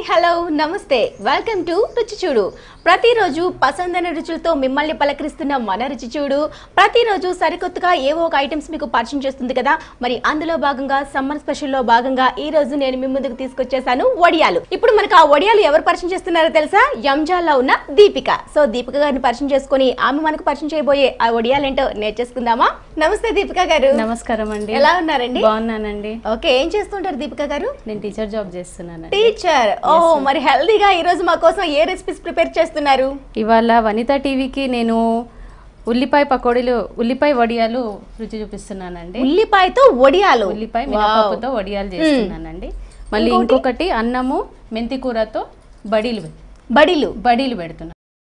Hello నమస్తే welcome to రుచి చూడు ప్రతిరోజు పసందైన రుచులతో మిమ్మల్ని పలకరిస్తున్న మన రుచి చూడు ప్రతిరోజు సరికొత్తగా ఏవో ఒక ఐటమ్స్ మీకు పరిచయం చేస్తుంది కదా మరి అందులో భాగంగా సమ్మర్ స్పెషల్లో భాగంగా ఈ రోజు నేను మీ ముందుకు తీసుకొచ్చేసాను వడియాలు ఇప్పుడు మనకు ఆ వడియాలు ఎవరు పరిచయం చేస్తున్నారో తెలుసా యంజాల్లో ఉన్న దీపిక సో దీపిక గారిని పరిచయం చేసుకొని ఆమె మనకు పరిచయం చేయబోయే ఆ వడియాలు ఏంటో నేర్చేసుకుందామా నమస్తే దీపిక గారు నమస్కారం అండి ఎలా ఉన్నారండి బాగున్నానండి ఓకే ఏం చేస్తుంటారు దీపిక గారు నేను టీచర్ జాబ్ చేస్తున్నానండి టీచర్ ఓ మరి హెల్దీగా ఈ రోజు మా కోసం ఏ రెసిపీస్ ప్రిపేర్ చేస్తున్నారు ఇవాళ వనిత టీవీకి నేను ఉల్లిపాయ పకోడీలు ఉల్లిపాయ వడియాలు రుచి చూపిస్తున్నానండి ఉల్లిపాయతో వడియాలు ఉల్లిపాయ మినపప్పుతో వడియాలు చేస్తున్నానండి మళ్ళీ ఇంకొకటి అన్నము మెంతి కూరతో బడీలు పె- బడిలు బడీలు పెడుతున్నాను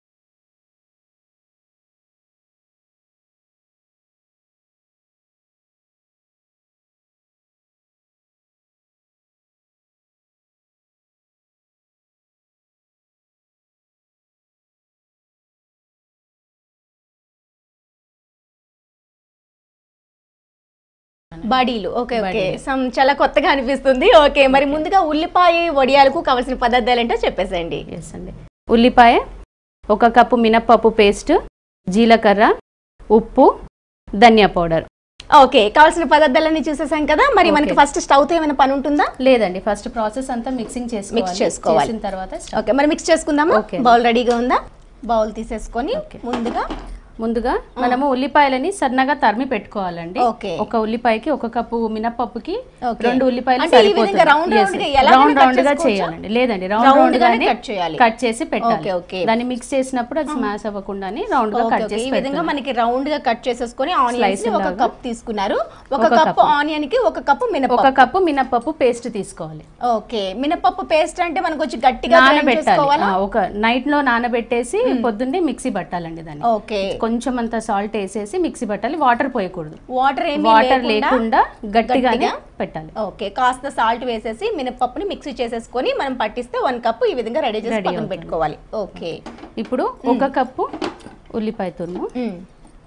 బడీలు ఓకే ఓకే సమ్ చాలా కొత్తగా అనిపిస్తుంది ఓకే మరి ముందుగా ఉల్లిపాయ వడియాలకు కావాల్సిన పదార్థాలు ఏంటో చెప్పేసేయండి ఎస్ అండి ఉల్లిపాయ ఒక కప్పు మినప్పప్పు పేస్ట్ జీలకర్ర ఉప్పు ధనియా పౌడర్ ఓకే కావాల్సిన పదార్థాలన్నీ చూసేసాం కదా మరి మనకి ఫస్ట్ స్టవ్ తో ఏమైనా పని ఉంటుందా లేదండి ఫస్ట్ ప్రాసెస్ అంతా మిక్సింగ్ చేసుకోవాలి Mix చేసుకోవాలి. చేసిన తర్వాత ఓకే మరి మిక్స్ చేసుకుందామా Okay. బౌల్ రెడీగా ఉందా బౌల్ తీసేసుకొని ముందుగా ముందుగా మనము ఉల్లిపాయలని సన్నగా తరిమి పెట్టుకోవాలండి ఓకే. ఒక ఉల్లిపాయకి ఒక కప్పు మినపప్పుకి ఓకే. రెండు ఉల్లిపాయలు అంటే ఈ విధంగా round round గా ఎలాగైనా రౌండ్ cut రౌండ్ గా చేసుకోవచ్చా? చేయాలండి లేదండి రౌండ్ Round రౌండ్ గానే గానే cut చేయాలి. కట్ చేసి పెట్టాలి ఓకే, ఓకే. దాన్ని మిక్స్ చేసినప్పుడు అది స్మాష్ అవ్వకుండానే రౌండ్ గా ఓకే, కట్ ఓకే. చేసి ఈ విధంగా పెట్టుకోవాలి. మనకి రౌండ్ గా కట్ చేసేసుకొని ఆనియన్స్ Slice ఒక లాగా. కప్ తీసుకున్నారు ఒక ఒక కప్ కప్పు. ఆనియన్ కి ఒక కప్పు మినపప్పు ఒక కప్పు మినపప్పు పేస్ట్ తీసుకోవాలి ఓకే మినపప్పు పేస్ట్ అంటే మనకు వచ్చి గట్టిగా grind నానబెట్టాలి చేసుకోవాలా ఆ, ఒక నైట్ లో నానబెట్టేసి పొద్దున్నే మిక్సీ పట్టాలండి దాన్ని ఓకే కొంచెం అంత సాల్ట్ వేసేసి మిక్సీ పట్టాలి వాటర్ పోయకూడదు వాటర్ ఏమీ వాటర్ లేకుండా లేకుండా గట్టిగానే గట్టిగా? పెట్టాలి ఓకే కాస్త సాల్ట్ వేసేసి మినపప్పుని మిక్సీ చేసేసుకొని మనం పట్టిస్తే వన్ కప్ ఈ విధంగా రెడీ చేసి Ready పక్కన అవుతుంది. పెట్టుకోవాలి ఓకే ఇప్పుడు ఒక కప్పు ఉల్లిపాయ తురుము మ్మ్.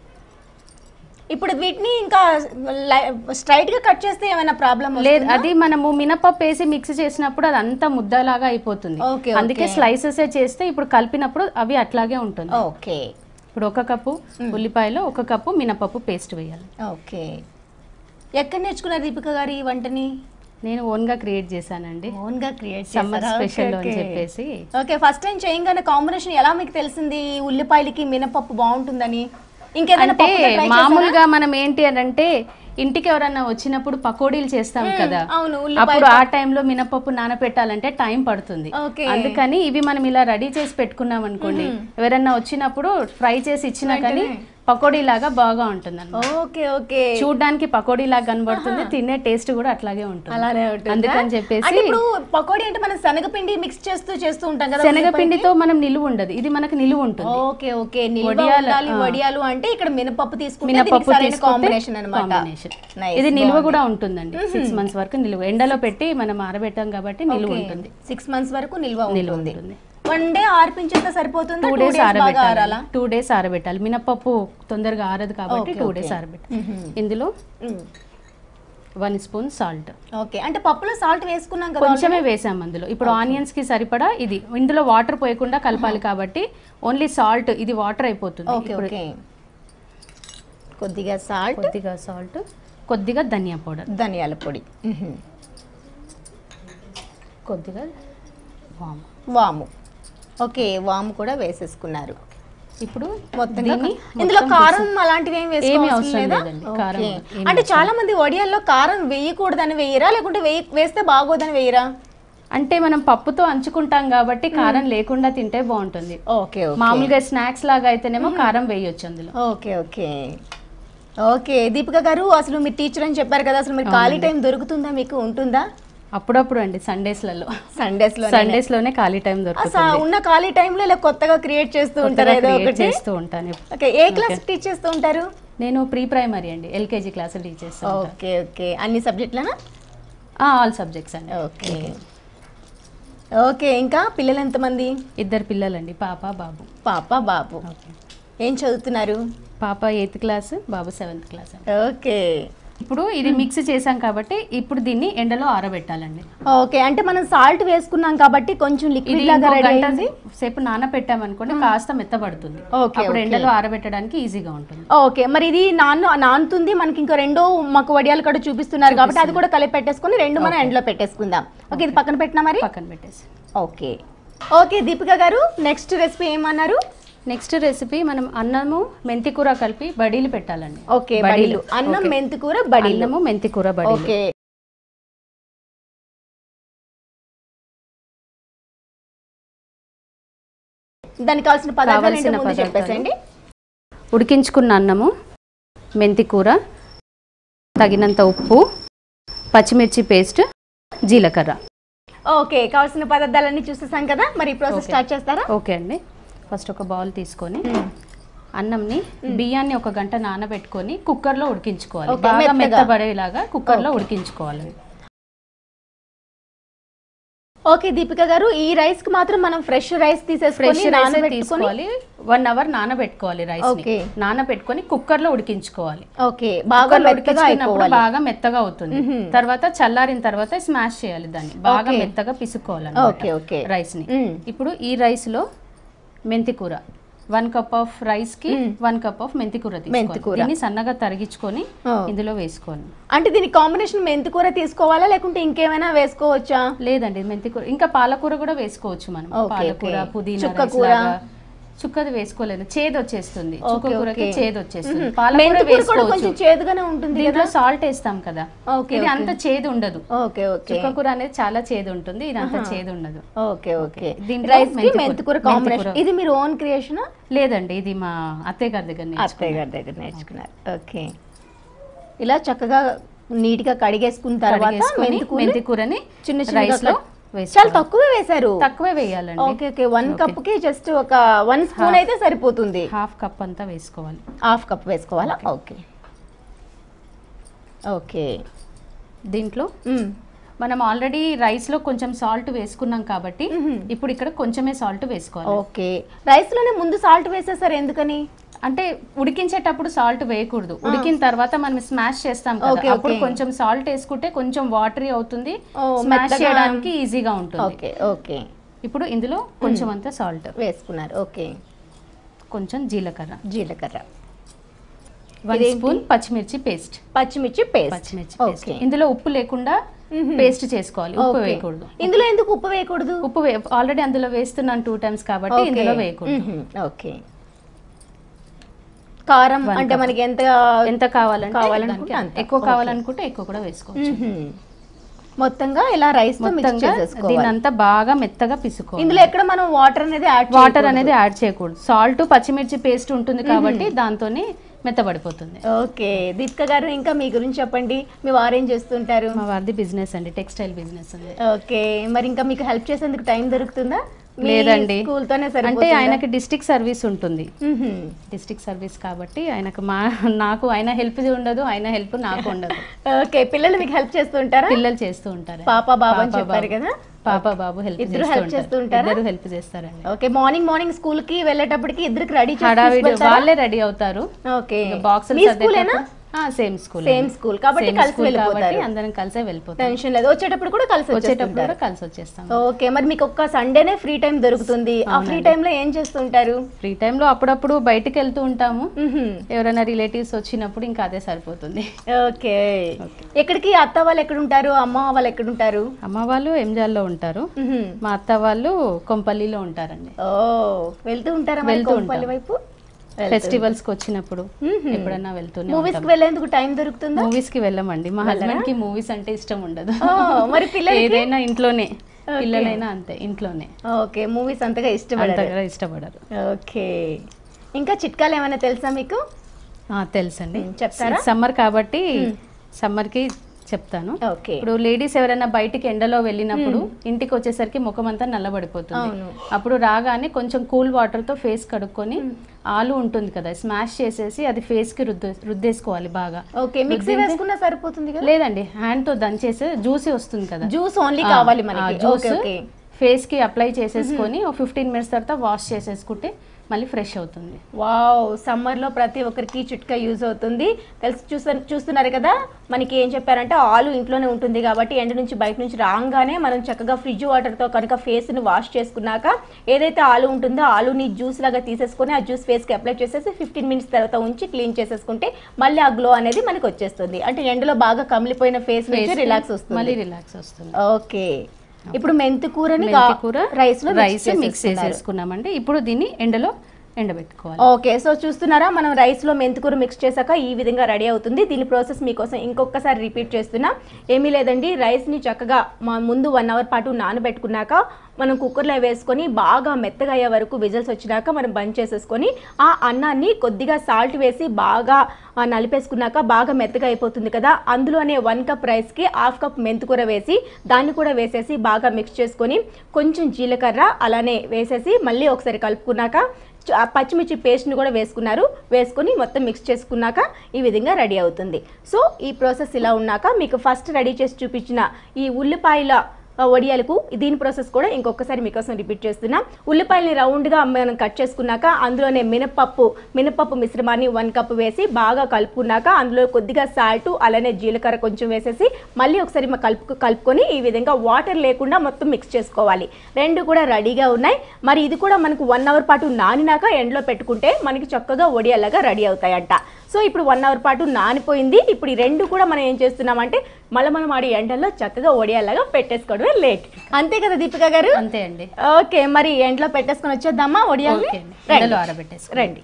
ఇప్పుడు వీటిని ఇంకా స్ట్రైట్ గా కట్ చేస్తే ఏమైనా ప్రాబ్లం లేదు అది మనము మినపప్పు వేసి మిక్స్ చేసినప్పుడు అది అంతా ముద్దలాగా అయిపోతుంది ఓకే, అందుకే ఓకే. స్లైసెస్ చేస్తే ఇప్పుడు కలిపినప్పుడు అవి అట్లాగే ఉంటుంది ఓకే ఇప్పుడు ఒక కప్పు ఉల్లిపాయలో ఒక కప్పు మినపప్పు పేస్ట్ వేయాలి ఓకే ఎక్కడ నేర్చుకున్నారు దీపిక గారు ఈ వంటని నేను ఓన్ గా క్రియేట్ చేశానండి ఓన్ గా క్రియేట్ సమ్మర్ స్పెషల్ అని చెప్పేసి ఓకే ఫస్ట్ టైం చేయంగానే కాంబినేషన్ ఎలా మీకు తెలిసింది ఈ ఉల్లిపాయలకి మినపప్పు బాగుంటుందని ఇంకేదైనా అంటే పప్పుతో try చేశారా? మామూలుగా మనం ఏంటి అని అంటే ఇంటికి ఎవరన్నా వచ్చినప్పుడు పకోడీలు చేస్తాం కదా అవును అప్పుడు ఆ టైంలో మినపప్పు నానబెట్టాలంటే టైం పడుతుంది ఓకే అందుకని ఇవి మనం ఇలా రెడీ చేసి పెట్టుకున్నాం అనుకోండి ఎవరైనా వచ్చినప్పుడు ఫ్రై చేసి ఇచ్చినా కానీ పకోడీ లాగా బాగా ఉంటుంది ఓకే ఓకే చూడడానికి పకోడీ లాగా కనబడుతుంది తినే టేస్ట్ కూడా అట్లాగే ఉంటుంది అలానే ఉంటుంది అందుకని చెప్పేసి అంటే ఇప్పుడు పకోడీ అంటే మనం శనగపిండి మిక్స్ చేస్తూ చేస్తూ ఉంటాం కదా శనగపిండితో మనం నిలువ ఉండదు ఇది మనకు నిలువ ఉంటుంది ఓకే ఓకే నిల్వ వడియాలు, ఉండాలి ఆ. వడియాలు అంటే ఇక్కడ మినపప్పు తీసుకుంటే మినపప్పు దీనికి సరైన తీసుకుంటే కాంబినేషన్ అన్నమాట combination. Nice, ఇది నిల్వ బాగుంది. కూడా ఉంటుందండి సిక్స్ మంత్స్ వరకు నిల్వ ఎండలో పెట్టి మనం ఆరబెట్టాం కాబట్టి నిల్వ ఉంటుంది సిక్స్ మంత్స్ వరకు నిల్వ నిల్వ ఉంటుంది ఉంటుంది వన్ డే ఆర్పించేస్తే సరిపోతుంది టూ టూ డేస్ డేస్ బాగా ఆరబెట్టాలి ఆరాలా టూ డేస్ ఆరబెట్టాలి మినపప్పు తొందరగా ఆరదు కాబట్టి టూ డేస్ ఆరబెట్టాలి ఇందులో వన్ స్పూన్ సాల్ట్ ఓకే అంటే పప్పులో సాల్ట్ వేసుకున్నాం కదా కొంచెమే వేసాం అందులో ఇప్పుడు ఆనియన్స్ కి సరిపడా ఇది ఇందులో వాటర్ పోయకుండా కలపాలి కాబట్టి ఓన్లీ సాల్ట్ ఇది వాటర్ అయిపోతుంది ఓకే ఇప్పుడు ఓకే కొద్దిగా సాల్ట్ కొద్దిగా సాల్ట్ కొద్దిగా ధనియా పౌడర్ ధనియాల పొడి మ్మ్. కొద్దిగా వాము వాము ఓకే వాము కూడా వేసేసుకున్నారు ఇప్పుడు మొత్తం దీన్ని ఇందులో కారం అలాంటివి ఏం ఏమీ వేసుకోవాల్సిన అవసరం లేదా లేదండి. కారం ఓకే. ఏమీ అంటే చాలా మంది వడియాల్లో కారం వేయకూడదని వేయరా లేకుంటే వేయ వేస్తే బాగోదని వేయరా అంటే మనం పప్పుతో అంచుకుంటాం కాబట్టి కారం లేకుండా తింటే బాగుంటుంది ఓకే ఓకే మామూలుగా స్నాక్స్ లాగా అయితేనేమో కారం వేయొచ్చు అందులో ఓకే ఓకే ఓకే దీపిక గారు అసలు మీరు టీచర్ అని చెప్పారు కదా అసలు మీరు ఖాళీ టైం దొరుకుతుందా మీకు ఉంటుందా అప్పుడప్పుడు అండి సండేస్లలో సండేస్ లో సండేస్ లోనే ఖాళీ టైం దొరుకుతుంది ఉన్న ఖాళీ టైంలో ఇలా కొత్తగా క్రియేట్ చేస్తూ ఉంటారు ఏదో Create ఒకటి చేస్తూ ఉంటాను ఓకే ఏ క్లాస్ టీచ్ చేస్తూ ఉంటారు నేను ప్రీ ప్రైమరీ అండి ఎల్కేజీ క్లాస్ టీచ్ చేస్తాను ఓకే ఓకే అన్ని సబ్జెక్టులనా ఆల్ సబ్జెక్ట్స్ అండి ఓకే ఓకే ఇంకా పిల్లలు ఎంతమంది ఇద్దరు పిల్లలండి పాప బాబు పాప బాబు ఏం చదువుతున్నారు పాప ఎయిత్ క్లాస్ బాబు సెవెంత్ క్లాస్ అండి ఓకే ఇప్పుడు ఇది మిక్స్ చేసాం కాబట్టి ఇప్పుడు దీన్ని ఎండలో ఆరబెట్టాలండి ఓకే అంటే మనం సాల్ట్ వేసుకున్నాం కాబట్టి కొంచెం ఇది లిక్విడ్ లాగా ఇంకో రెడీ గంట అయింది సేపు నానబెట్టామనుకోండి కాస్త మెత్తబడుతుంది ఓకే, అప్పుడు ఓకే. ఎండలో ఆరబెట్టడానికి ఈజీగా ఉంటుంది ఓకే మరి ఇది నాన్న నానుతుంది మనకి ఇంకో రెండో మాకు వడియాలు కూడా చూపిస్తున్నారు కాబట్టి అది కూడా కలిపి పెట్టేసుకొని రెండు మనం ఎండలో పెట్టేసుకుందాం ఓకే ఇది పక్కన పెట్టినా మరి పక్కన పెట్టేసి okay okay Deepika garu next recipe ఏమన్నారు నెక్స్ట్ రెసిపీ మనం అన్నము మెంతి కూర కలిపి బడీలు పెట్టాలండి ఓకే బడీలు అన్నం ఓకే. మెంతి కూర బడీలు అన్నము మెంతి కూర బడీలు ఓకే దానికి కావాల్సిన పదార్థాలు ఏంటో కావాల్సిన ముందు పదార్థాలు. చెప్పేసండి ఉడికించుకున్న అన్నము మెంతి కూర తగినంత ఉప్పు పచ్చిమిర్చి పేస్ట్ జీలకర్ర ఓకే కావాల్సిన పదార్థాలన్నీ చూసేసాం కదా మరి ప్రాసెస్ ఓకే. స్టార్ట్ చేస్తారా ఓకే అండి ఫస్ట్ ఒక బౌల్ తీసుకొని అన్నంని బియ్యాన్ని ఒక గంట నానబెట్టుకొని కుక్కర్లో ఉడికించుకోవాలి ఓకే, బాగా మెత్తగా. మెత్తబడేలాగా కుక్కర్లో ఓకే. ఉడికించుకోవాలి ఓకే దీపిక గారు ఈ రైస్ కి మాత్రం మనం ఫ్రెష్ రైస్ తీసేసుకొని ఫ్రెష్ రైస్ నానబెట్టుకొని తీసుకోవాలి వన్ అవర్ నానబెట్టుకోవాలి రైస్ ఓకే. నానబెట్టుకొని కుక్కర్ లో ఉడికించుకోవాలి ఓకే బాగా కుక్కర్ లో మెత్తగా ఉడికించుకున్నప్పుడు అయిపోవాలి బాగా మెత్తగా అవుతుంది తర్వాత చల్లారిన తర్వాత స్మాష్ చేయాలి దాన్ని బాగా ఓకే. మెత్తగా పిసుకోవాలి ఓకే ఓకే రైస్ ని మ్మ్. ఇప్పుడు ఈ రైస్ లో మెంతి కూర వన్ కప్ ఆఫ్ రైస్ కి వన్ కప్ ఆఫ్ మెంతి కూర మెంతి తీసుకోవాలి కూర. దీన్ని సన్నగా తరిగించుకొని ఓ. ఇందులో వేసుకోవాలి అంటే దీని కాంబినేషన్ మెంతి కూర తీసుకోవాలా లేకుంటే ఇంకేమైనా వేసుకోవచ్చా లేదండి మెంతి కూర ఇంకా పాలకూర కూడా వేసుకోవచ్చు మనం ఓకే, పాలకూర ఓకే. పుదీనా చుక్క రైస్ కూర. లాగా. చుక్కది వేసుకోలేదు చేదు వచ్చేస్తుంది చుక్క ఓకే, కూరకి ఓకే. చేదు వచ్చేస్తుంది మ్మ్. పాలకూర మెంతి కూర కూడా కొంచెం వేసుకోవచ్చు చేదుగానే ఉంటుంది దీంట్లో కదా సాల్ట్ వేస్తాం కదా ఓకే, ఇది ఓకే. అంత చేదు ఉండదు ఓకే ఓకే చుక్క కూర అనేది చాలా చేదు ఉంటుంది ఇది అంత చేదు ఉండదు ఓకే ఓకే దీంట్లో రైస్ కి మెంతి మెంతి కూర. కూర కాంబినేషన్ మెంతి కూర. ఇది మీరు ఓన్ క్రియేషన్ లేదండి ఇది మా అత్తయ్య గారి దగ్గర నేర్చుకున్నాను. అత్తయ్య గారి దగ్గర నేర్చుకున్నారు ఓకే ఇలా చక్కగా నీట్ గా కడిగేసుకున్న తర్వాత కడిగేసుకొని మెంతి కూర మెంతి కూరని చిన్న రైస్ చిన్న లో చాలా వేసుకోవాలి తక్కువే వేశారు తక్కువే వేయాలండి ఓకే ఓకే వన్ కప్ కి జస్ట్ ఒక వన్ స్పూన్ అయితే సరిపోతుంది హాఫ్ కప్ అంతా వేసుకోవాలి హాఫ్ కప్ వేసుకోవాలా ఓకే ఓకే దీంట్లో మ్మ్. మనం ఆల్రెడీ రైస్ లో కొంచెం సాల్ట్ వేసుకున్నాం కాబట్టి ఇప్పుడు ఇక్కడ కొంచెమే సాల్ట్ వేసుకోవాలి ఓకే రైస్ లోనే ముందు సాల్ట్ వేసేసారు ఎందుకని అంటే ఉడికించేటప్పుడు సాల్ట్ వేయకూడదు ఉడికిన తర్వాత మనం స్మాష్ చేస్తాం కదా ఓకే, అప్పుడు ఓకే. కొంచెం సాల్ట్ వేసుకుంటే కొంచెం వాటరీ అవుతుంది ఓ, స్మాష్ మెత్తగా. చేయడానికి ఈజీగా ఉంటుంది ఓకే ఓకే ఇప్పుడు ఇందులో కొంచెం అంత సాల్ట్ వేసుకున్నారు ఓకే కొంచెం జీలకర్ర జీలకర్ర వన్ ఇదేంటి? స్పూన్ పచ్చిమిర్చి పేస్ట్ పచ్చిమిర్చి పేస్ట్ పచ్చిమిర్చి పేస్ట్ ఓకే ఇందులో ఉప్పు లేకుండా పేస్ట్ చేసుకోవాలి ఉప్పు ఓకే. వేయకూడదు ఇందులో ఎందుకు ఉప్పు వేయకూడదు ఉప్పు ఆల్రెడీ అందులో వేస్తున్నాను టూ టైమ్స్ కాబట్టి ఓకే. ఇందులో వేయకూడదు మ్మ్. ఓకే కారం One అంటే cup. మనకి ఎంత ఎంత కావాలంటే కావాలనుకుంటే దానికి అంత. ఎక్కువ ఓకే. కావాలనుకుంటే ఎక్కువ కూడా వేసుకోవచ్చు మ్మ్. మొత్తంగా ఇలా రైస్ తో మిక్స్ మొత్తంగా చేసేసుకోవాలి దీన్ని అంతా బాగా మెత్తగా పిసుకోవాలి ఇందులో ఎక్కడ మనం వాటర్ అనేది యాడ్ వాటర్ అనేది యాడ్ చేయకూడదు సాల్ట్ పచ్చిమిర్చి పేస్ట్ ఉంటుంది కాబట్టి దాంతోనే మెత్తబడిపోతుంది ఓకే దీపిక గారు ఇంకా మీ గురించి చెప్పండి మీ వారు ఏం చేస్తుంటారు మా వారిది బిజినెస్ అండి టెక్స్టైల్ బిజినెస్ అండి ఓకే మరి ఇంకా మీకు హెల్ప్ చేసేందుకు టైం దొరుకుతుందా మీ లేదండి స్కూల్ తోనే అంటే సరిపోతుందా? ఆయనకి డిస్టిక్ సర్వీస్ ఉంటుంది మ్హూ. డిస్టిక్ సర్వీస్ కాబట్టి ఆయనకు మా నాకు ఆయన హెల్ప్ ఉండదు ఆయన హెల్ప్ నాకు ఉండదు ఓకే పిల్లలు మీకు హెల్ప్ చేస్తుంటారా పిల్లలు చేస్తూ ఉంటారు పాప బాబు అని పాప, చెప్పారు బాబు. కదా పాప బాబు హెల్ప్ ఇద్దరు help చేస్తూ ఉంటారా? ఇద్దరు హెల్ప్ చేస్తారండి ఓకే మార్నింగ్ మార్నింగ్ స్కూల్ కి వెళ్ళేటప్పటికి ఇద్దరికి రెడీ హడావిడి వాళ్ళే రెడీ అవుతారు ఓకే బాక్సులు మీ స్కూలేనా సేమ్ స్కూల్ సేమ్ స్కూల్ కాబట్టి కలిసి వెళ్ళిపోతారు అందరం కలిసే వెళ్ళిపోతాం టెన్షన్ లేదు వచ్చేటప్పుడు కూడా కలిసి వచ్చేటప్పుడు వచ్చేటప్పుడు కూడా కలిసి వచ్చేస్తాం ఓకే మరి మీకు ఒక్క సండేనే ఫ్రీ టైం దొరుకుతుంది ఆ ఫ్రీ లో ఏం చేస్తుంటారు ఫ్రీ టైంలో అప్పుడప్పుడు బయటికి వెళ్తూ ఉంటాము మ్హూ. ఎవరైనా రిలేటివ్స్ వచ్చినప్పుడు ఇంకా అదే సరిపోతుంది ఓకే ఎక్కడికి అత్త వాళ్ళు ఎక్కడ ఉంటారు అమ్మ వాళ్ళు ఎక్కడ ఉంటారు అమ్మ వాళ్ళు ఎంజాల్లో ఉంటారు మ్హూ. మా అత్త వాళ్ళు కొంపల్లిలో ఉంటారండి ఓ వెళ్తూ ఉంటారా మరి వెళ్తూ కోంపల్లి వైపు ఫెస్టివల్స్ కి వచ్చినప్పుడు ఎప్పుడన్నా వెళ్తూనే మూవీస్ కి వెళ్ళేందుకు టైం దొరుకుతుందా మూవీస్ కి వెళ్ళమండి మా హస్బెండ్ కి మూవీస్ అంటే ఇష్టం ఉండదు ఓ, మరి పిల్లలకి ఏదైనా ఇంట్లోనే పిల్లలైనా అంతే ఇంట్లోనే ఓకే మూవీస్ అంతగా ఇష్టపడరు అంతగా ఇష్టపడరు ఓకే ఇంకా చిట్కాలు ఏమైనా తెలుసా మీకు ఆ, తెలుసండి ఉమ్, చెప్తారా? సమ్మర్ కాబట్టి సమ్మర్ కి చెప్తాను ఓకే ఇప్పుడు లేడీస్ ఎవరైనా బయటికి ఎండలో వెళ్ళినప్పుడు ఇంటికి వచ్చేసరికి ముఖం అంతా నల్లబడిపోతుంది అవును. అప్పుడు రాగానే కొంచెం కూల్ వాటర్ తో ఫేస్ కడుక్కొని ఆలు ఉంటుంది కదా స్మాష్ చేసేసి అది ఫేస్ కి రుద్దు రుద్దేసుకోవాలి బాగా ఓకే మిక్సీ వేసుకున్నా సరిపోతుంది కదా లేదండి హ్యాండ్ తో దంచేసి జ్యూసీ వస్తుంది కదా జ్యూస్ ఓన్లీ ఆ, కావాలి ఆ మనకి జ్యూస్ ఓకే ఓకే ఫేస్కి అప్లై చేసేసుకొని ఒక ఫిఫ్టీన్ మినిట్స్ తర్వాత వాష్ చేసేసుకుంటే మళ్ళీ ఫ్రెష్ అవుతుంది వావ్ సమ్మర్లో ప్రతి ఒక్కరికి చిట్కా యూజ్ అవుతుంది తెలిసి చూస చూస్తున్నారు కదా మనకి ఏం చెప్పారంటే ఆలు ఇంట్లోనే ఉంటుంది కాబట్టి ఎండ నుంచి బయట నుంచి రాగానే మనం చక్కగా ఫ్రిడ్జ్ వాటర్తో కనుక ఫేస్ని వాష్ చేసుకున్నాక ఏదైతే ఆలు ఉంటుందో ఆలుని జ్యూస్ లాగా తీసేసుకొని ఆ జ్యూస్ ఫేస్కి అప్లై చేసేసి ఫిఫ్టీన్ మినిట్స్ తర్వాత ఉంచి క్లీన్ చేసేసుకుంటే మళ్ళీ ఆ గ్లో అనేది మనకి వచ్చేస్తుంది అంటే ఎండలో బాగా కమిలిపోయిన ఫేస్ నుంచి Face కి రిలాక్స్ వస్తుంది మళ్ళీ రిలాక్స్ వస్తుంది ఓకే ఇప్పుడు మెంతి కూరని మెంతి కూర రైస్ లో రైస్ మిక్స్ చేసేసుకున్నామండి ఇప్పుడు దీన్ని ఎండలో ఎండబెట్టుకోవాలి ఓకే సో చూస్తున్నారా మనం రైస్లో మెంతికూర మిక్స్ చేశాక ఈ విధంగా రెడీ అవుతుంది దీని ప్రాసెస్ మీకోసం ఇంకొకసారి రిపీట్ చేస్తున్నా ఏమీ లేదండి రైస్ని చక్కగా మా ముందు వన్ అవర్ పాటు నానబెట్టుకున్నాక మనం కుక్కర్లో వేసుకొని బాగా మెత్తగా అయ్యే వరకు విజిల్స్ వచ్చినాక మనం బంద్ చేసేసుకొని ఆ అన్నాన్ని కొద్దిగా సాల్ట్ వేసి బాగా ఆ, నలిపేసుకున్నాక బాగా మెత్తగా అయిపోతుంది కదా అందులోనే వన్ కప్ రైస్కి హాఫ్ కప్ మెంతికూర వేసి దాన్ని కూడా వేసేసి బాగా మిక్స్ చేసుకొని కొంచెం జీలకర్ర అలానే వేసేసి మళ్ళీ ఒకసారి కలుపుకున్నాక చ- ఆ పచ్చిమిర్చి పేస్ట్ని కూడా వేసుకున్నారు వేసుకొని మొత్తం మిక్స్ చేసుకున్నాక ఈ విధంగా రెడీ అవుతుంది సో ఈ ప్రాసెస్ ఇలా ఉన్నాక మీకు ఫస్ట్ రెడీ చేసి చూపించిన ఈ ఉల్లిపాయల ఆ, వడియాలకు దీని ప్రాసెస్ కూడా ఇంకొకసారి మీకోసం రిపీట్ చేస్తున్నాం ఉల్లిపాయలని రౌండ్గా మనం కట్ చేసుకున్నాక అందులోనే మినపప్పు మినపప్పు మిశ్రమాన్ని వన్ కప్ వేసి బాగా కలుపుకున్నాక అందులో కొద్దిగా సాల్ట్ అలానే జీలకర్ర కొంచెం వేసేసి మళ్ళీ ఒకసారి మ- కలుపు కలుపుకొని ఈ విధంగా వాటర్ లేకుండా మొత్తం మిక్స్ చేసుకోవాలి రెండు కూడా రెడీగా ఉన్నాయి మరి ఇది కూడా మనకు వన్ అవర్ పాటు నానినాక ఎండలో పెట్టుకుంటే మనకి చక్కగా వడియాలాగా రెడీ అవుతాయంట సో ఇప్పుడు వన్ అవర్ పాటు నానిపోయింది ఇప్పుడు ఈ రెండు కూడా మనం ఏం చేస్తున్నామంటే మళ్ళీ మనం ఆడి ఎండల్లో చక్కగా వడియాలాగా పెట్టేసుకోవడమే లేట్ అంతే కదా దీపిక గారు అంతే అండి ఓకే మరి ఎండలో పెట్టేసుకొని వచ్చేద్దామా వడియాల్ని ఓకే అండి ఎండలో ఆరబెట్టేసుకోండి రండి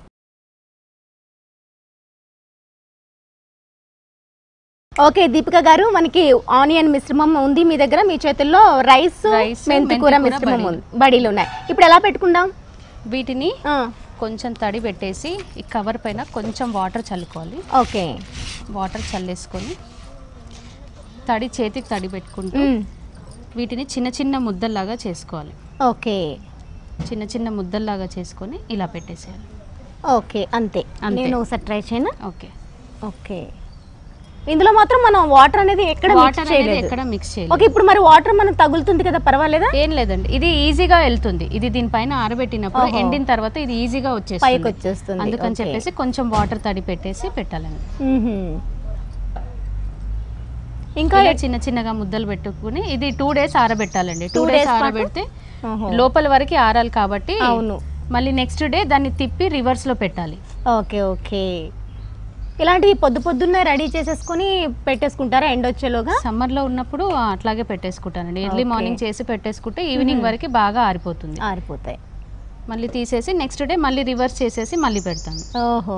ఓకే దీపిక గారు మనకి ఆనియన్ మిశ్రమం ఉంది మీ దగ్గర మీ చేతుల్లో రైస్ Rice, మెంతికూర మెంతికూర, మిశ్రమం బడీలు. ఉంది బడీలు ఉన్నాయి ఇప్పుడు ఎలా పెట్టుకుందాం వీటిని ఆ, కొంచెం తడి పెట్టేసి ఈ కవర్ పైన కొంచెం వాటర్ చల్లుకోవాలి ఓకే వాటర్ చల్లేసుకొని తడి చేతికి తడి పెట్టుకుంటూ మ్, వీటిని చిన్న చిన్న ముద్దల్లాగా చేసుకోవాలి ఓకే చిన్న చిన్న ముద్దల్లాగా చేసుకొని ఇలా పెట్టేసేయాలి ఓకే అంతే అంతే. నేను ఒకసారి ట్రై చేయనా ఓకే ఓకే ఇందులో మాత్రం మనం వాటర్ అనేది ఎక్కడ మిక్స్ వాటర్ అనేది చేయలేదు ఎక్కడ మిక్స్ చేయాలి ఓకే ఇప్పుడు మరి వాటర్ మనం తగులుతుంది కదా పర్వాలేదా ఏం లేదండి ఇది ఈజీగా వెళ్తుంది ఇది దీనిపైన ఆరబెట్టినప్పుడు ఓహో. ఎండిన తర్వాత ఇది ఈజీగా పైకి వచ్చేస్తుంది వచ్చేస్తుంది అందుకని ఓకే. చెప్పేసి కొంచెం వాటర్ తడి పెట్టేసి పెట్టాలండి మ్మ్హ్మ్. ఇంకా ఇలా చిన్న చిన్నగా ముద్దలు పెట్టుకుని ఇది టూ డేస్ ఆరబెట్టాలండి టూ Two డేస్ days పాటు? ఆరబెడితే ఓహో. లోపల వరకు ఆరాలి కాబట్టి అవును మళ్ళీ నెక్స్ట్ డే దాన్ని తిప్పి రివర్స్ లో పెట్టాలి ఓకే ఓకే ఇలాంటివి పొద్దు పొద్దున్నే రెడీ చేసేసుకొని పెట్టేసుకుంటారా ఎండ్ వచ్చేలోగా సమ్మర్ లో ఉన్నప్పుడు అట్లాగే పెట్టేసుకుంటానండి ఎర్లీ Okay. మార్నింగ్ చేసి పెట్టేసుకుంటే ఈవినింగ్ వరకు బాగా ఆరిపోతుంది ఆరిపోతాయి మళ్ళీ తీసేసి నెక్స్ట్ డే మళ్ళీ రివర్స్ చేసేసి మళ్ళీ పెడతాను ఓహో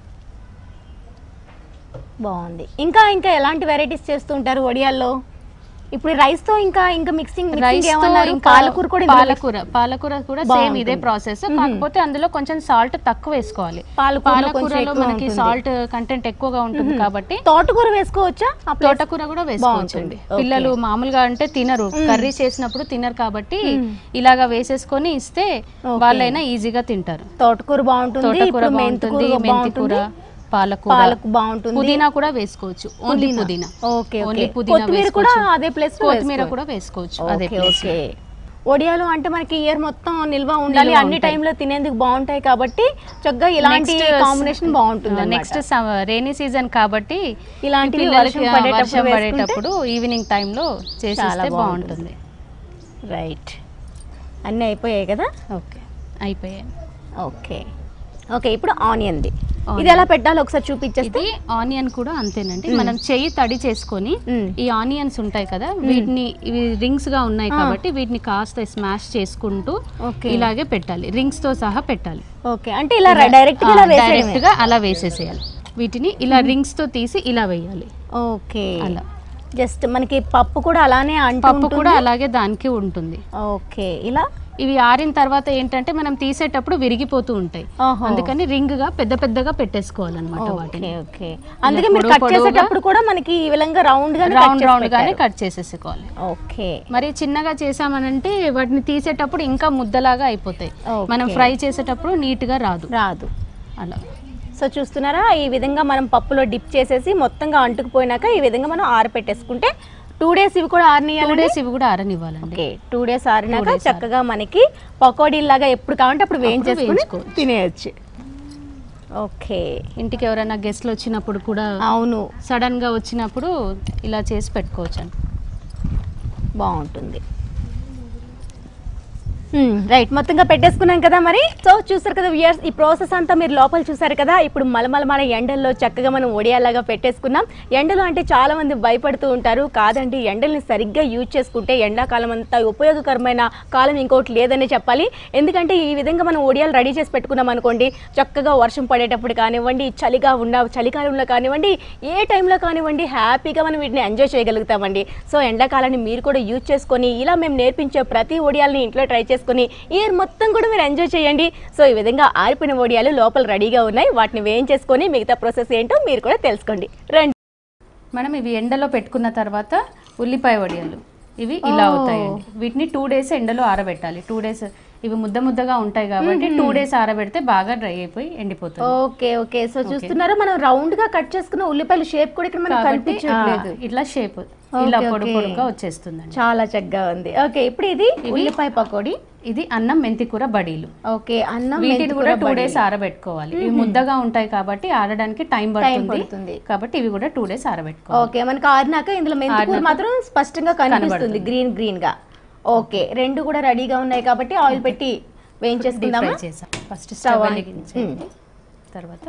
బాగుంది ఇంకా ఇంకా ఎలాంటి వెరైటీస్ చేస్తూ ఉంటారు వడియాల్లో ఇప్పుడు రైస్ తో ఇంకా ఇంకా మిక్సింగ్ రైస్ ఏమన్నారు పాలకూర కూడా ఇందులో పాలకూర పాలకూర కూడా సేమ్ బాగుంటుంది. ఇదే ప్రాసెస్ కాకపోతే అందులో కొంచెం సాల్ట్ తక్కువ వేసుకోవాలి పాలకూరలో కొంచెం పాలకూరలో ఎక్కువ మనకి ఉంటుంది. సాల్ట్ కంటెంట్ ఎక్కువగా ఉంటుంది కాబట్టి తోటకూర వేసుకోవచ్చా ఆ place- తోటకూర కూడా వేసుకోవచ్చండి బాగుంటుంది. పిల్లలు మామూలుగా అంటే తినరు కర్రీ చేసినప్పుడు తినరు కాబట్టి ఇలాగా వేసేసుకొని ఇస్తే వాళ్ళైనా ఈజీగా తింటారు తోటకూర బాగుంటుంది తోటకూర ఇప్పుడు బాగుంటుంది మెంతికూర మెంతికూర బాగుంటుంది పాలకూర పాలకు బాగుంటుంది పుదీనా కూడా వేసుకోవచ్చు ఓన్లీ పుదీనా ఓకే ఓన్లీ ఓకే పుదీనా కొత్తిమీర కూడా వేసుకోవచ్చు. అదే ప్లేస్ కొత్తిమీర కూడా వేసుకోవచ్చు అదే ఓకే place లో. ఓకే వడియాలు అంటే మనకి ఇయర్ మొత్తం నిల్వ ఉండాలి నిల్వ అన్ని ఉంటాయి. టైంలో తినేందుకు బాగుంటాయి కాబట్టి చక్కగా ఇలాంటి Next, కాంబినేషన్ బాగుంటుంది నెక్స్ట్ రైనీ సీజన్ కాబట్టి ఇలాంటివి పిల్లలకి వర్షం ఆ పడేటప్పుడు వర్షం వేసుకుంటే పడేటప్పుడు ఈవినింగ్ టైంలో చేసేస్తే చాలా బాగుంటుంది రైట్ అన్నీ అయిపోయాయి కదా ఓకే అయిపోయాయి ఓకే ఓకే ఇప్పుడు ఆనియన్ది Onion. ఇది ఎలా పెట్టాలో ఒకసారి చూపించేస్తే ఇది ఆనియన్ కూడా అంతేనండి మనం చెయ్యి తడి చేసుకొని మ్మ్. ఈ ఆనియన్స్ ఉంటాయి కదా వీటిని ఇవి రింగ్స్ గా ఉన్నాయి కాబట్టి వీటిని కాస్త స్మాష్ చేసుకుంటూ ఓకే ఇలాగే పెట్టాలి రింగ్స్ తో సహా పెట్టాలి ఓకే అంటే ఇలా డైరెక్ట్ గా ఇలా డైరెక్ట్ వేసేయడమే గా అలా వేసేసేయాలి వీటిని ఇలా రింగ్స్ తో తీసి ఇలా వేయాలి ఓకే అలా జస్ట్ మనకి పప్పు కూడా అలానే అంటూ పప్పు ఉంటుంది. కూడా అలాగే దానికి ఉంటుంది ఓకే ఇలా ఇవి ఆరిన తర్వాత ఏంటంటే మనం తీసేటప్పుడు విరిగిపోతూ ఉంటాయి ఓహో. అందుకని రింగ్ గా పెద్ద పెద్దగా పెట్టేసుకోవాలన్నమాట వాటిని ఓకే ఓకే అందుకే మీరు పొడవు కట్ పొడవుగా చేసేటప్పుడు కూడా మనకి ఈ విధంగా రౌండ్ గా రౌండ్ రౌండ్ గానే కట్ చేసేసుకోవాలి ఓకే మరి చిన్నగా చేసామనంటే వాటిని తీసేటప్పుడు ఇంకా ముద్దలాగా అయిపోతాయి Okay. మనం ఫ్రై చేసేటప్పుడు నీట్ గా రాదు రాదు అలా సో చూస్తున్నారా ఈ విధంగా మనం పప్పులో డిప్ చేసేసి మొత్తంగా అంటుకుపోయినాక ఈ విధంగా మనం ఆరపెట్టేసుకుంటే టూ డేస్ ఇవి కూడా టూ ఆరినాయాలండి డేస్ ఇవి కూడా ఆరనివ్వాలండి ఓకే టూ డేస్ ఆరినాక చక్కగా మనకి పకోడీ లాగా ఎప్పుడు కావాలంటే అప్పుడు వేయించేసుకుని వేయించుకోవచ్చు. తినేయచ్చు ఓకే ఇంటికి ఎవరైనా గెస్ట్లు వచ్చినప్పుడు కూడా అవును సడన్ గా వచ్చినప్పుడు ఇలా చేసి పెట్టుకోవచ్చు అండి బాగుంటుంది రైట్ మొత్తంగా పెట్టేసుకున్నాం కదా మరి సో చూసారు కదా వ్యూయర్స్ ఈ ప్రాసెస్ అంతా మీరు లోపల చూసారు కదా ఇప్పుడు మలమల మన ఎండల్లో చక్కగా మనం ఒడియాలాగా పెట్టేసుకున్నాం ఎండలు అంటే చాలా మంది భయపడుతూ ఉంటారు కాదండి ఎండల్ని సరిగ్గా యూజ్ చేసుకుంటే ఎండాకాలం అంతా ఉపయోగకరమైన కాలం ఇంకోటి లేదని చెప్పాలి ఎందుకంటే ఈ విధంగా మనం ఒడియాలు రెడీ చేసి పెట్టుకున్నాం అనుకోండి చక్కగా వర్షం పడేటప్పుడు కానివ్వండి చలిగా ఉన్న చలికాలంలో కానివ్వండి ఏ టైంలో కానివ్వండి హ్యాపీగా మనం వీటిని ఎంజాయ్ చేయగలుగుతామండి సో ఎండాకాలాన్ని మీరు కూడా యూజ్ చేసుకొని ఇలా మేము నేర్పించే ప్రతి ఒడియాలని ఇంట్లో ట్రై చేసుకొని ఇయర్ మొత్తం కూడా మీరు ఎంజాయ్ చేయండి సో ఈ విధంగా ఆరిపోయిన ఒడియాలు లోపల రెడీగా ఉన్నాయి వాటిని వేయించేసుకొని మిగతా ప్రాసెస్ ఏంటో మీరు కూడా తెలుసుకోండి రండి మనం ఇవి ఎండలో పెట్టుకున్న తర్వాత ఉల్లిపాయ వడియాలు ఇవి ఇలా అవుతాయండి వీటిని టూ డేస్ ఎండలో ఆరబెట్టాలి టూ డేస్ ఇవి ముద్ద ముద్దగా ఉంటాయి కాబట్టి టూ డేస్ ఆరబెడితే బాగా డ్రై అయిపోయి ఎండిపోతుంది ఓకే ఓకే సో చూస్తున్నారా మనం రౌండ్ గా కట్ చేసుకున్న ఉల్లిపాయల షేప్ కూడా ఇక్కడ మనకు కాబట్టి, కనిపించట్లేదు ఆ, ఇట్లా షేప్ ఇలా ఓకే, పొడు ఓకే. పొడుగా వచ్చేస్తుందండి చాలా చక్కగా ఉంది ఓకే ఇప్పుడు ఇది ఉల్లిపాయ పకోడీ ఇది అన్నం మెంతి కూర బడీలు ఓకే అన్నం వీటిని మెంతి కూడా కూర టూ బడి. డేస్ ఆరబెట్టుకోవాలి ఇవి ముద్దగా ఉంటాయి కాబట్టి ఆరడానికి టైం పడుతుంది. పడుతుంది కాబట్టి ఇవి కూడా టూ డేస్ ఆరబెట్టుకోవాలి ఓకే మనకి ఆరినాక ఇందులో మెంతి కూర మాత్రం స్పష్టంగా కనిపిస్తుంది గ్రీన్ గ్రీన్ గా ఓకే రెండు కూడా రెడీగా ఉన్నాయి కాబట్టి ఆయిల్ పెట్టి డీప్ వేయించేసుకుందామా ఫ్రై చేసాం ఫస్ట్ Stove స్టవ్ on. వెలిగించండి తర్వాత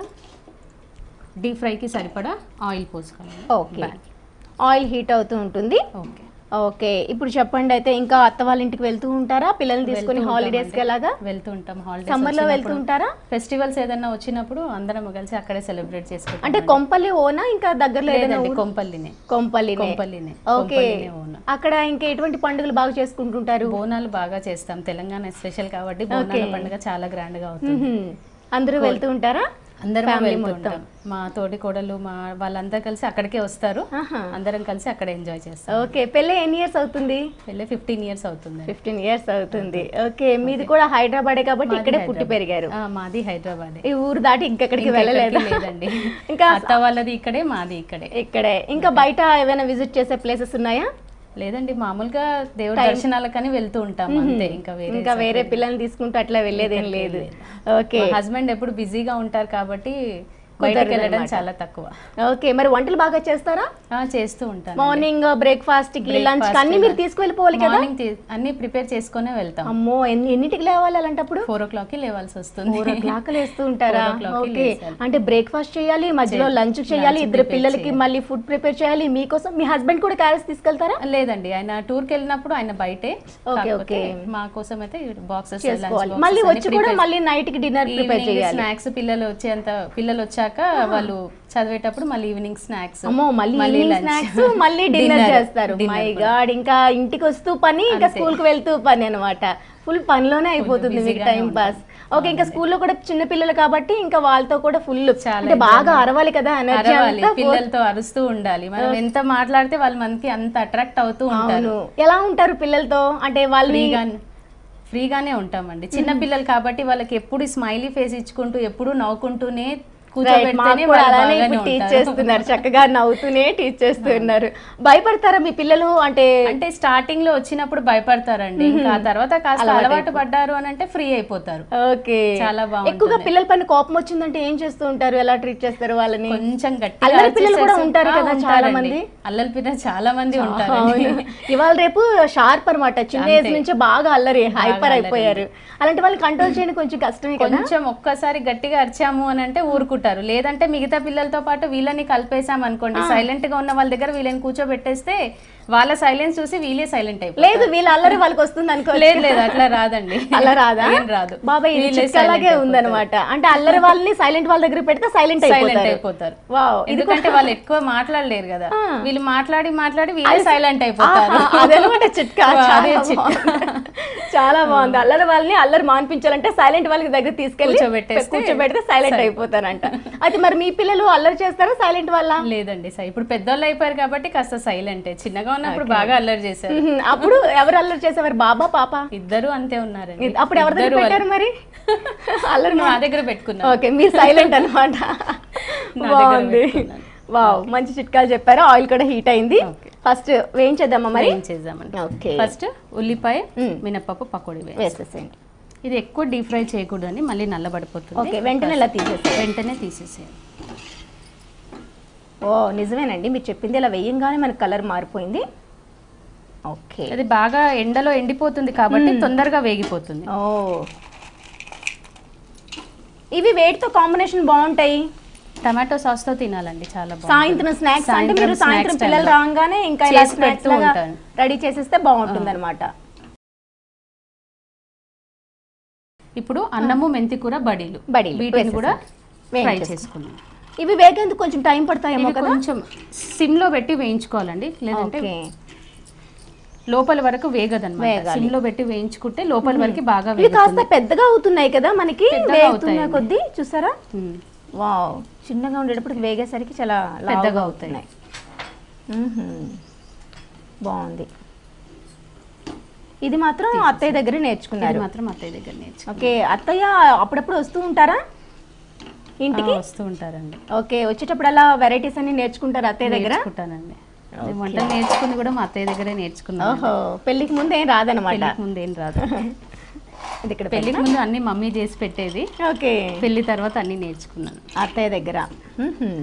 డీప్ ఫ్రైకి సరిపడా ఆయిల్ పోసుకోవాలి ఓకే ఆయిల్ హీట్ అవుతూ ఉంటుంది ఓకే ఓకే ఇప్పుడు చెప్పండి అయితే ఇంకా అత్త వాళ్ళ ఇంటికి వెళ్తూ ఉంటారా పిల్లల్ని తీసుకుని హాలిడేస్ కి ఎలాగా వెళ్తూ ఉంటాం సమ్మర్ లో హాలిడేస్ వెళ్తూ ఉంటారా ఫెస్టివల్స్ ఏదైనా వచ్చినప్పుడు అందరం కలిసి అక్కడే సెలబ్రేట్ చేసుకుంటాం అంటే కొంపల్లి ఓనా ఇంకా దగ్గరలో ఏదైనా లేదండి ఊరు? కొంపల్లినే కొంపల్లినే కొంపల్లినే ఓకే కొంపల్లినే ఓన్ అక్కడ ఇంకా ఎటువంటి పండుగలు బాగా చేసుకుంటుంటారు బోనాలు బాగా చేస్తాం తెలంగాణ స్పెషల్ కాబట్టి బోనాల పండుగ చాలా గ్రాండ్ గా అవుతుంది మ్మ్. అందరూ వెళ్తూ ఉంటారా అందరం Family వెళ్తూ మొత్తం. ఉంటాం మా తోటి కోడలు మా వాళ్ళందరూ కలిసి అక్కడికే వస్తారు ఆహా. అందరం కలిసి అక్కడ ఎంజాయ్ చేస్తాం ఓకే పెళ్ళి ఎన్ని ఇయర్స్ అవుతుంది వెళ్ళి ఫిఫ్టీన్ ఇయర్స్ అవుతుంది ఫిఫ్టీన్ ఇయర్స్ అవుతుంది ఓకే మీది కూడా హైదరాబాదే కాబట్టి ఇక్కడే పుట్టి పెరిగారు ఆ, మాది హైదరాబాద్ ఈ ఊరు దాటి ఇంకెక్కడికి వెళ్ళలేదు లేదండి ఇంకా అత్త వాళ్ళది ఇక్కడే మాది ఇక్కడే ఇక్కడే ఇంకా బయట ఏమైనా విజిట్ చేసే ప్లేసెస్ ఉన్నాయా లేదండి మామూలుగా దేవుడి దర్శనాలకని వెళ్తూ ఉంటాం అంతే ఇంకా వేరే ఇంకా వేరే పిల్లల్ని తీసుకుంటూ అట్లా వెళ్ళేదేం లేదు ఓకే హస్బెండ్ ఎప్పుడు బిజీగా ఉంటారు కాబట్టి బయటకు వెళ్ళడం చాలా తక్కువ ఓకే మరి వంటలు బాగా చేస్తారా ఆ, చేస్తూ ఉంటాను మార్నింగ్ బ్రేక్ఫాస్ట్ కి లంచ్ కి అన్ని మీరు తీసుకువెళ్ళిపోవాలి కదా మార్నింగ్ అన్ని ప్రిపేర్ చేసుకునే వెళ్తాం అమ్మో ఎన్ని ఎన్నింటికి లేవాలి అలాంటప్పుడు ఫోర్ ఓ క్లాక్ కి లేవాల్సి వస్తుంది ఫోర్ ఓ క్లాక్ లేస్తూ ఉంటారా Four o'clock కి ఓకే లేచాలి. అంటే బ్రేక్ఫాస్ట్ చేయాలి మధ్యలో లంచ్ చేయాలి ఇద్దరు పిల్లలకి మళ్ళీ ఫుడ్ ప్రిపేర్ చేయాలి మీకోసం మీ హస్బెండ్ కూడా క్యారెట్స్ తీసుకెళ్తారా లేదండి ఆయన టూర్ కి వెళ్ళినప్పుడు ఆయన బయటే ఓకే, కాకపోతే ఓకే. మా కోసం అయితే బాక్సెస్ చేసుకోవాలి మళ్ళీ వచ్చి కూడా మళ్ళీ నైట్ కి డిన్నర్ ప్రిపేర్ చేయాలి స్నాక్స్ పిల్లలు వచ్చేంత పిల్లలు వచ్చాక వాళ్ళు చదివేటప్పుడు మళ్ళీ ఈవినింగ్ స్నాక్స్ అమ్మో మళ్ళీ ఈవినింగ్ స్నాక్స్ మళ్ళీ డిన్నర్ చేస్తారు మై గాడ్ ఇంకా ఇంటికి వస్తూ పని ఇంకా స్కూల్ కి వెళ్తూ పని అన్నమాట ఫుల్ పనిలోనే అయిపోతుంది మీకు టైం పాస్ ఓకే ఇంకా స్కూల్లో కూడా చిన్న పిల్లలు కాబట్టి ఇంకా వాళ్ళతో కూడా ఫుల్ అంటే బాగా అరవాలి కదా ఎనర్జీ అరవాలి పిల్లలతో అరుస్తూ ఉండాలి మనం ఎంత మాట్లాడితే వాళ్ళు మనకి అంత అట్రాక్ట్ అవుతూ ఉంటారు అవును ఎలా ఉంటారు పిల్లలతో అంటే వాళ్ళు ఫ్రీగా ఫ్రీగానే ఉంటామండి చిన్న పిల్లలు కాబట్టి వాళ్ళకి ఎప్పుడు స్మైలీ ఫేస్ ఇచ్చుకుంటూ ఎప్పుడు నవ్వుకుంటూనే Right, మాకు కూర్చోబెడితేనే కూడా వాళ్ళు అలానే బాగానే ఇప్పుడు టీచ్ ఉంటారు. చేస్తున్నారు చక్కగా నవ్వుతూనే టీచ్ చేస్తున్నారు భయపడతారా మీ పిల్లలు అంటే అంటే స్టార్టింగ్ లో వచ్చినప్పుడు భయపడతారండి ఇంకా ఆ తర్వాత కాస్త అలవాటు పడ్డారు అని అంటే ఫ్రీ అయిపోతారు ఓకే చాలా బాగుంటుంది. ఎక్కువగా పిల్లల పైన కోపం వచ్చిందంటే ఏం చేస్తూ ఉంటారు ఎలా ట్రీట్ చేస్తారు వాళ్ళని కొంచెం గట్టిగా అల్లరి పిల్లలు కూడా అరిచేసేసి- ఉంటారు ఆ, కదా చాలా ఉంటారండి. మంది. అల్లరి పిల్లలు చాలా మంది ఉంటారు అవును ఇవాళ రేపు షార్ప్ అన్నమాట చిన్న ఏజ్ నుంచే బాగా అల్లరి హైపర్ అయిపోయారు అలాంటి వాళ్ళని కంట్రోల్ చేయడం కొంచెం కష్టమే కదా కొంచెం ఒక్కసారి గట్టిగా అరిచాము అని అంటే ఊరుకుంటారు లేదంటే మిగతా పిల్లలతో పాటు వీళ్ళని కలిపేసాం అనుకోండి సైలెంట్ గా ఉన్న వాళ్ళ దగ్గర వీళ్ళని కూర్చోబెట్టేస్తే వాళ్ళ సైలెన్స్ చూసి వీళ్ళే సైలెంట్ అయిపోతారు లేదు వీళ్ళ అల్లరి వాళ్ళకి వస్తుంది అనుకో లేదు లేదు అట్లా రాదండి అలా రాదా ఏం రాదు బాబాయ్ ఇది వీళ్ళే చిట్కా అలాగే silent ఉందన్నమాట అంటే అల్లరి వాళ్ళని సైలెంట్ వాళ్ళ దగ్గర పెడితే సైలెంట్ సైలెంట్ అయిపోతారు అయిపోతారు వావ్ ఎందుకంటే వాళ్ళు ఎక్కువ మాట్లాడలేరు కదా వీళ్ళు మాట్లాడి మాట్లాడి వీళ్ళే సైలెంట్ అయిపోతారు ఆహా, అదనమాట చిట్కా అదే చాలా చిట్కా. బాగుంది. చాలా బాగుంది అల్లరి వాళ్ళని అల్లరి మాన్పించాలంటే సైలెంట్ వాళ్ళకి దగ్గర తీసుకెళ్ళి కూర్చోబెట్టేస్తే కూర్చోబెడితే సైలెంట్ అయిపోతారంట అయితే మరి మీ పిల్లలు అల్లరి చేస్తారా సైలెంట్ వాళ్ళ లేదండి సై ఇప్పుడు పెద్దోళ్ళు అయిపోయారు కాబట్టి కాస్త సైలెంటే చిన్నగా ఉన్నప్పుడు బాగా అల్లరి చేశారు మ్మ్. అప్పుడు ఎవరు అల్లరి చేసేవారు బాబా పాప ఇద్దరు అంతే ఉన్నారండి అప్పుడు ఎవరి దగ్గర ఇద్దరు పెట్టారు మరి అల్లరి మా దగ్గర పెట్టుకున్నా ఓకే మీరు సైలెంట్ అనమాట నా దగ్గర బాగుంది పెట్టుకున్నాను. వావ్ మంచి చిట్కాలు చెప్పారు ఆయిల్ కూడా హీట్ అయింది ఓకే ఫస్ట్ వేయించేద్దామా మరి ఏం చేద్దామండి ఓకే ఫస్ట్ ఉల్లిపాయ మ్మ్. మినపప్పు పకోడీ వేయాలి వేసేసేయండి ఇది ఎక్కువ డీప్ ఫ్రై చేయకూడదని మళ్ళీ నల్లబడిపోతుంది ఓకే వెంటనే ఇలా తీసేసేయండి వెంటనే తీసేసేయాలి ఓ నిజమేనండి మీరు చెప్పింది ఇలా వేయంగానే మనకి కలర్ మారిపోయింది ఓకే అది బాగా ఎండలో ఎండిపోతుంది కాబట్టి తొందరగా వేగిపోతుంది ఓ ఇవి వేటితో కాంబినేషన్ బాగుంటాయి టమాటో సాస్ తో తినాలండి చాలా బాగుంటుంది సాయంత్రం స్నాక్స్ అంటే సాయంత్రం మీరు సాయంత్రం snacks పిల్లలు time లో. రాగానే ఇంకా ఇలా చేసి స్నాక్స్ పెడుతూ ఉంటాను. రెడీ చేసేస్తే బాగుంటుంది అనమాట ఇప్పుడు అన్నము మెంతి కూర బడీలు బడీలు వీటిని కూడా ఫ్రై వేయించేస్తాం. చేసుకున్నాం ఇవి వేగేందుకు కొంచెం టైం పడతాయేమో ఇవి కదా కొంచెం సిమ్ లో పెట్టి వేయించుకోవాలండి లేదంటే ఓకే లోపల వరకు వేగదన్నమాట వేగాలి. సిమ్ లో పెట్టి వేయించుకుంటే లోపల వరకు బాగా ఇవి కాస్త వేగుతుంది పెద్దగా అవుతున్నాయి కదా మనకి పెద్దగా వేగుతున్న అవుతాయండి. కొద్దీ చూసారా మ్మ్. వావ్ చిన్నగా ఉండేటప్పుడు వేగేసరికి చాలా లావుగా పెద్దగా అవుతాయి. మ్మ్హ్మ్. బాగుంది ఇది మాత్రం అత్తయ్య దగ్గర ఇది నేర్చుకున్నారు మాత్రం అత్తయ్య దగ్గర నేర్చు ఓకే అత్తయ్య అప్పుడప్పుడు వస్తూ ఉంటారా ఇంటికి వస్తూ ఉంటారండి ఓకే వచ్చేటప్పుడు అలా వెరైటీస్ అన్ని నేర్చుకుంటారు అత్తయ్య దగ్గర నేర్చుకుంటానండి అది వంట నేర్చుకుంది కూడా మా అత్తయ్య దగ్గరే నేర్చుకున్నాను ఓహో పెళ్ళికి ముందు ఏం రాదనమాట పెళ్లికి ముందు ఏం రాదు ఇది ఇక్కడ పెళ్లికి ముందు అన్ని మమ్మీ చేసి పెట్టేది ఓకే పెళ్లి తర్వాత అన్ని నేర్చుకున్నాను అత్తయ్య దగ్గర మ్మ్హ్మ్.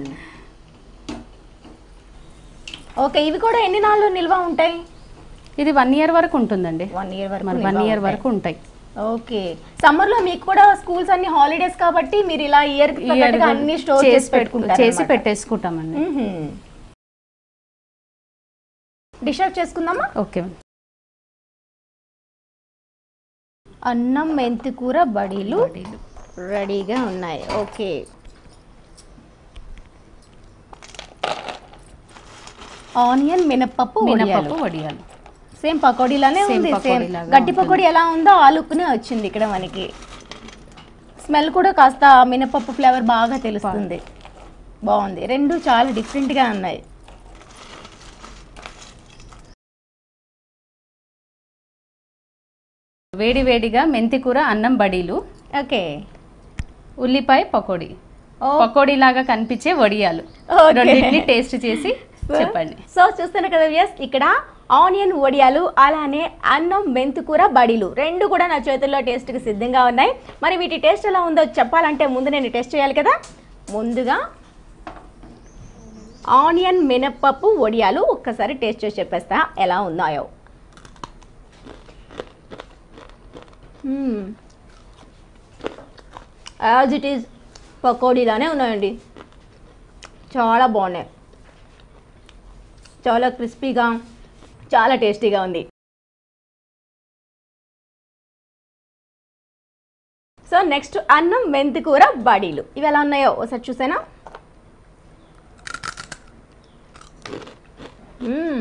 ఓకే ఇవి కూడా ఎన్ని నాళ్ళు నిల్వ ఉంటాయి ఇది వన్ ఇయర్ వరకు ఉంటుందండి వన్ ఇయర్ వరకు మరి నిల్వ వన్ ఇయర్ ఉంటాయి. వరకు ఉంటాయి ఓకే సమ్మర్ లో మీకు కూడా స్కూల్స్ అన్ని హాలిడేస్ కాబట్టి మీరు ఇలా ఇయర్ Year అన్ని స్టోర్ చేసి చేసి పెట్టు- పెట్టుకుంటారు చేసి పెట్టేసుకుంటామండి డిష్ అవుట్ చేసుకుందామా ఓకే అన్నం మెంతి కూర బడీలు బడీలు. రెడీగా ఉన్నాయి ఓకే ఆనియన్ మినప్పప్పు మినపప్పు వడియాలు సేమ్ పకోడీలానే Same ఉంది సేమ్ పకోడీలాగా గట్టి ఉంటుంది. పకోడీ ఎలా ఉందో ఆ లుక్నే వచ్చింది ఇక్కడ మనకి స్మెల్ కూడా కాస్త మినపప్పు ఫ్లేవర్ బాగా తెలుస్తుంది బాగుంది రెండు చాలా డిఫరెంట్గా ఉన్నాయి వేడి వేడిగా మెంతి కూర అన్నం బడీలు ఓకే ఉల్లిపాయ పకోడీ ఓ పకోడీ లాగా కనిపించే వడియాలు Okay. రెండింటిని టేస్ట్ చేసి చెప్పండి సో చూస్తున్నారు కదా వ్యూస్ ఇక్కడ ఆనియన్ వడియాలు అలానే అన్నం మెంతుకూర బడీలు రెండు కూడా నా చేతుల్లో టేస్ట్కి సిద్ధంగా ఉన్నాయి మరి వీటి టేస్ట్ ఎలా ఉందో చెప్పాలంటే ముందు నేను టేస్ట్ చేయాలి కదా ముందుగా ఆనియన్ మినప్పప్పు వడియాలు ఒక్కసారి టేస్ట్ చేసి చెప్పేస్తా ఎలా ఉన్నాయో యాజ్ ఇట్ ఈజ్ పకోడీలానే ఉన్నాయండి చాలా బాగున్నాయి చాలా క్రిస్పీగా చాలా టేస్టీగా ఉంది సో నెక్స్ట్ అన్నం మెంతి కూర బడీలు ఇవి ఎలా ఉన్నాయో ఒకసారి చూసానా మ్మ్.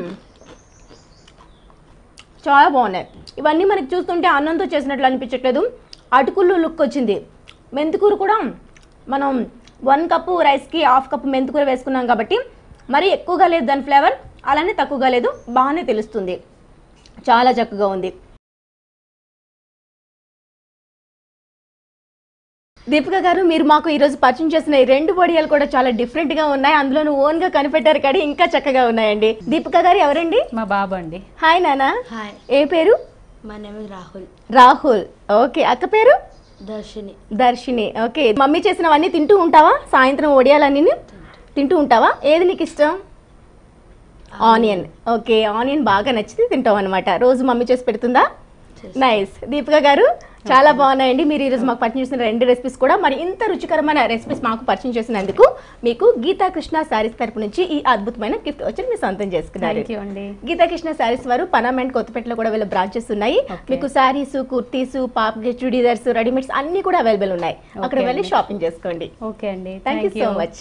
చాలా బాగున్నాయి ఇవన్నీ మనకి చూస్తుంటే అన్నంతో చేసినట్లు అనిపించట్లేదు అటుకులు లుక్ వచ్చింది మెంతికూర కూడా మనం వన్ కప్పు రైస్కి హాఫ్ కప్పు మెంతికూర వేసుకున్నాం కాబట్టి మరీ ఎక్కువగా లేదు దాని ఫ్లేవర్ అలానే తక్కువగా లేదు బాగానే తెలుస్తుంది చాలా చక్కగా ఉంది దీపిక గారు మీరు మాకు ఈరోజు పరిచయం చేసిన ఈ రెండు వడియాలు కూడా చాలా డిఫరెంట్గా ఉన్నాయి అందులో ఓన్గా కనిపెట్టారు కానీ ఇంకా చక్కగా ఉన్నాయండి దీపిక గారు ఎవరండి మా బాబు అండి హాయ్ నానా హాయ్ ఏ పేరు my name is Rahul Rahul okay అక్క పేరు దర్శిని దర్శిని ఓకే మమ్మీ చేసినవన్నీ తింటూ ఉంటావా సాయంత్రం వడియాలన్నీ తింటూ ఉంటావా ఏది నీకు ఇష్టం ఆనియన్ ఓకే ఆనియన్ బాగా నచ్చితే తింటాం అనమాట రోజు మమ్మీ చేసి పెడుతుందా నైస్ దీపిక గారు చాలా బాగున్నాయండి మీరు ఈరోజు మాకు పరిచయం చేసిన రెండు రెసిపీస్ కూడా మరి ఇంత రుచికరమైన రెసిపీస్ మాకు పరిచయం చేసినందుకు మీకు గీతా కృష్ణ శారీస్ తరపు నుంచి ఈ అద్భుతమైన గిఫ్ట్ వచ్చి మీరు సొంతం చేసుకున్నారు థ్యాంక్ యూ అండి గీతాకృష్ణ శారీస్ వారు పనామెంట్ కొత్తపేటలో కూడా వీళ్ళ బ్రాంచెస్ ఉన్నాయి మీకు శారీస్ కుర్తీస్ పాప్ చుడీదార్స్ రెడీమేడ్స్ అన్ని కూడా అవైలబుల్ ఉన్నాయి అక్కడ వెళ్ళి షాపింగ్ చేసుకోండి ఓకే అండి thank you so much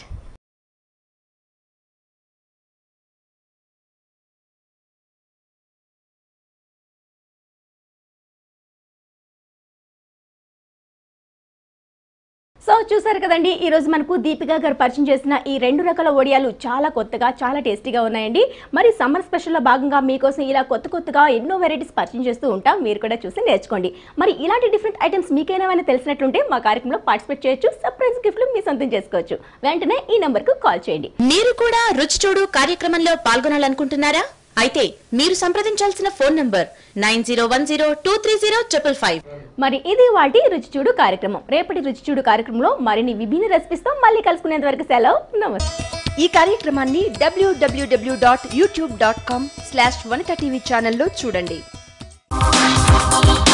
so చూసారు కదండి ఈ రోజు మనకు దీపిక గారు పరిచయం చేసిన ఈ రెండు రకాల వడియాలు చాలా కొత్తగా చాలా టేస్టీగా ఉన్నాయండి మరి సమ్మర్ స్పెషల్లో భాగంగా మీకోసం ఇలా కొత్త కొత్తగా ఎన్నో వెరైటీస్ పరిచయం చేస్తూ ఉంటాం మీరు కూడా చూసి నేర్చుకోండి మరి ఇలాంటి డిఫరెంట్ ఐటమ్స్ మీకేమైనా తెలిసినట్లుంటే మా కార్యక్రమంలో పార్టిసిపేట్ చేయొచ్చు సర్ప్రైజ్ గిఫ్ట్లు మీ సొంతం చేసుకోవచ్చు వెంటనే ఈ నెంబర్కు కాల్ చేయండి మీరు కూడా రుచి చూడు కార్యక్రమంలో పాల్గొనాలనుకుంటున్నారా అయితే మీరు సంప్రదించాల్సిన phone number nine zero one zero two three zero triple five మరి ఇది వాటి రుచి చూడు కార్యక్రమం రేపటి రుచి చూడు కార్యక్రమంలో మరిన్ని విభిన్న రెసిపీస్తో మళ్ళీ కలుసుకునేంత వరకు సెలవు నమస్తే ఈ కార్యక్రమాన్ని WWW dot YouTube dot com slash Vanitha TV ఛానల్లో చూడండి